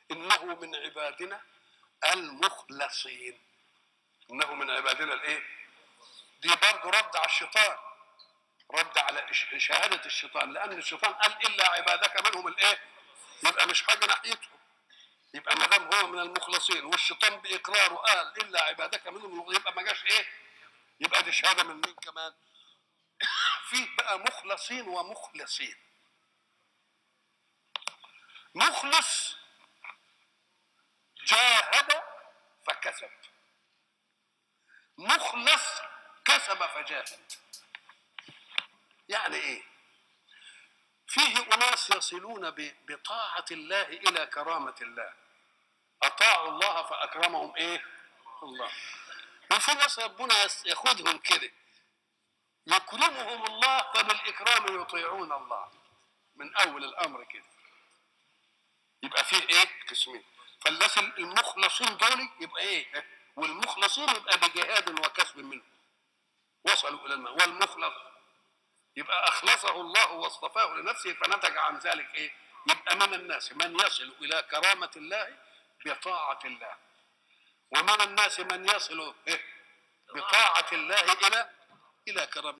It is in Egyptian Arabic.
انه من عبادنا المخلصين انه من عبادنا الايه دي برضه رد على الشيطان رد على إش- شهاده الشيطان لان الشيطان قال الا عبادك منهم الايه يبقى مش حاجه ناحيتهم يبقى ما دام هو من المخلصين والشيطان باقراره قال الا عبادك منهم المخلصين، يبقى ما جاش ايه يبقى دي شهاده من مين كمان فيه بقى مخلصين ومخلصين مخلص جاهد فكسب مخلص كسب فجاهد يعني ايه فيه اناس يصلون ب- بطاعه الله الى كرامه الله اطاعوا الله فاكرمهم ايه الله وفي ناس ربنا يس- ياخذهم كده يكرمهم الله فبالاكرام يطيعون الله من اول الامر كده يبقى فيه ايه قسمين فالناس المخلصين دول يبقى ايه والمخلصين يبقى بجهاد وكسب منه وصلوا الى الماء والمخلص يبقى اخلصه الله واصطفاه لنفسه فنتج عن ذلك ايه يبقى من الناس من يصل الى كرامه الله بطاعه الله ومن الناس من يصل إيه؟ بطاعه الله الى الى كرامه